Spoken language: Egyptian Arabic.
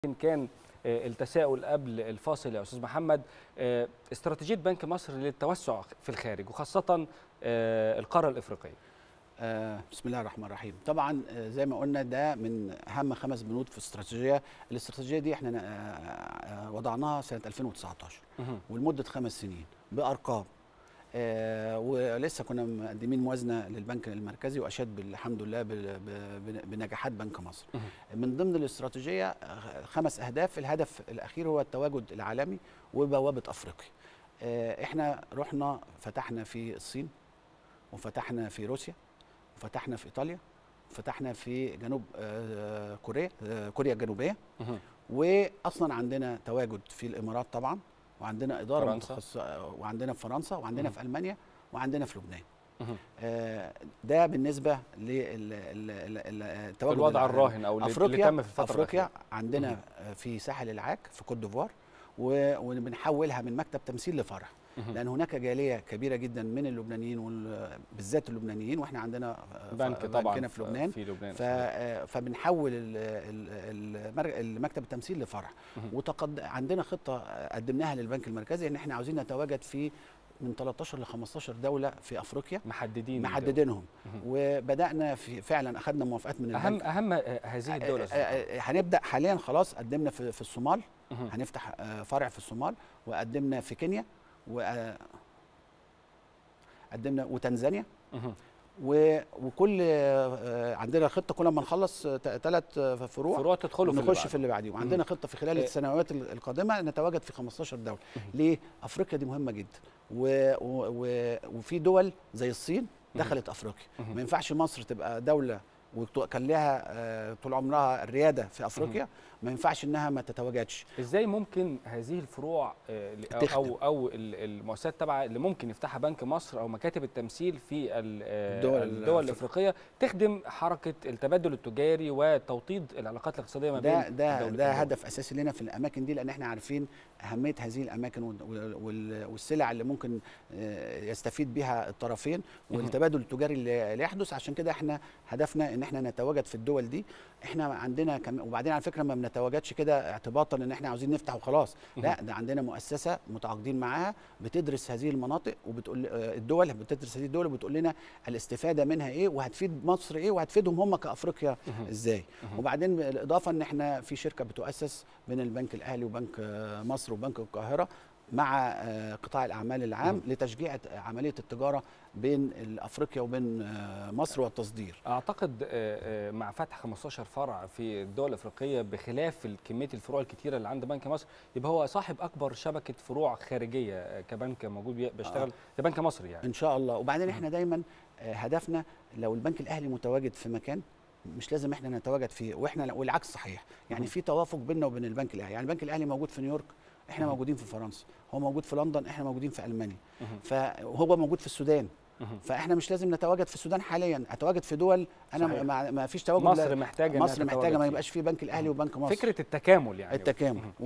كان التساؤل قبل الفاصل يا استاذ محمد استراتيجيه بنك مصر للتوسع في الخارج وخاصه القاره الافريقيه بسم الله الرحمن الرحيم طبعا زي ما قلنا ده من اهم خمس بنود في الاستراتيجيه الاستراتيجيه دي احنا وضعناها سنه 2019 ولمده خمس سنين بارقام آه ولسه كنا مقدمين موازنه للبنك المركزي واشاد بالحمد لله بنجاحات بنك مصر. من ضمن الاستراتيجيه خمس اهداف، الهدف الاخير هو التواجد العالمي وبوابه افريقيا. آه احنا رحنا فتحنا في الصين وفتحنا في روسيا وفتحنا في ايطاليا وفتحنا في جنوب آه كوريا كوريا الجنوبيه واصلا عندنا تواجد في الامارات طبعا وعندنا اداره متخصصه وعندنا في فرنسا وعندنا مه. في المانيا وعندنا في لبنان آه ده بالنسبه للتواجد الوضع الراهن او أفريقيا اللي تم في الفتره افريقيا عندنا مه. في ساحل العاج في كوت ديفوار وبنحولها من مكتب تمثيل لفرع لان هناك جاليه كبيره جدا من اللبنانيين بالذات اللبنانيين واحنا عندنا بنك طبعا في لبنان في لبنان فبنحول المكتب التمثيل لفرع وتقد عندنا خطه قدمناها للبنك المركزي ان احنا عاوزين نتواجد في من 13 ل 15 دوله في افريقيا محددين محددينهم وبدانا في فعلا اخذنا موافقات من اهم اهم هذه الدول هنبدا حاليا خلاص قدمنا في, في الصومال هنفتح فرع في الصومال وقدمنا في كينيا و قدمنا وتنزانيا و... وكل عندنا خطه كل ما نخلص ثلاث فروع فروع تدخلوا نخش في, في اللي بعديه وعندنا خطه في خلال السنوات القادمه نتواجد في 15 دوله ليه افريقيا دي مهمه جدا و... و... وفي دول زي الصين دخلت افريقيا ما ينفعش مصر تبقى دوله وكان لها طول عمرها الرياده في افريقيا ما ينفعش انها ما تتواجدش ازاي ممكن هذه الفروع او او المؤسسات التابعه اللي ممكن يفتحها بنك مصر او مكاتب التمثيل في الدول, الدول الافريقيه تخدم حركه التبادل التجاري وتوطيد العلاقات الاقتصاديه ما بين ده ده ده هدف اساسي لنا في الاماكن دي لان احنا عارفين اهميه هذه الاماكن والسلع اللي ممكن يستفيد بها الطرفين والتبادل التجاري اللي يحدث عشان كده احنا هدفنا ان احنا نتواجد في الدول دي احنا عندنا كم وبعدين على فكره ما بنتواجدش كده اعتباطا ان احنا عاوزين نفتح وخلاص لا ده عندنا مؤسسه متعاقدين معاها بتدرس هذه المناطق وبتقول الدول بتدرس هذه الدول وبتقول لنا الاستفاده منها ايه وهتفيد مصر ايه وهتفيدهم هم كافريقيا ازاي وبعدين بالاضافه ان احنا في شركه بتؤسس بين البنك الاهلي وبنك مصر وبنك القاهره مع قطاع الاعمال العام م. لتشجيع عمليه التجاره بين افريقيا وبين مصر والتصدير اعتقد مع فتح 15 فرع في الدول الافريقيه بخلاف كميه الفروع الكتيره اللي عند بنك مصر يبقى هو صاحب اكبر شبكه فروع خارجيه كبنك موجود بيشتغل آه. كبنك مصري يعني ان شاء الله وبعدين احنا دايما هدفنا لو البنك الاهلي متواجد في مكان مش لازم احنا نتواجد فيه واحنا والعكس صحيح يعني في توافق بيننا وبين البنك الاهلي يعني البنك الاهلي موجود في نيويورك احنا موجودين في فرنسا هو موجود في لندن احنا موجودين في المانيا فهو موجود في السودان فاحنا مش لازم نتواجد في السودان حاليا اتواجد في دول انا صحيح. ما فيش تواجد مصر محتاجه مصر محتاجه ما يبقاش في بنك الاهلي وبنك مصر فكره التكامل يعني التكامل